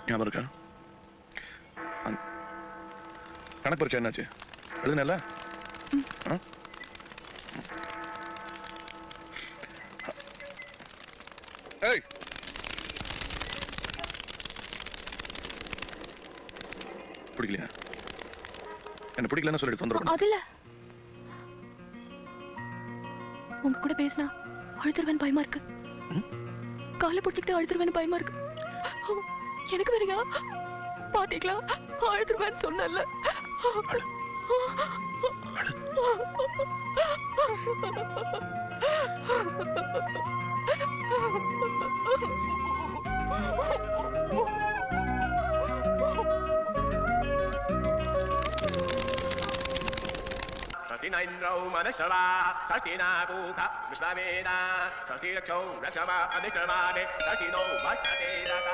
ஞாபகம் இருக்கா அந்த- கணக்கு பரிச்சை என்னாச்சு எழுதுனல ஏய் பிடிக்கலையா என்ன பிடிக்கலன்னு சொல்லிட்டு தொந்தரவு பண்ண. அதுல உங்க கூட பேசினா அழுதுருவேன் பயமா இருக்கு காலை பிடிச்சிக்கிட்டு அழுதுருவேன் பயமா இருக்கு எனக்கு வேறையா பாத்தீங்களா அழுதுருவேன் சொன்னல षष्टिन इन्द्रौ मनशवा षष्टिना पूत विश्ववेदा षष्टिरक्षौ रक्षमा अधिक्रमाणे षष्टिनो वर्षते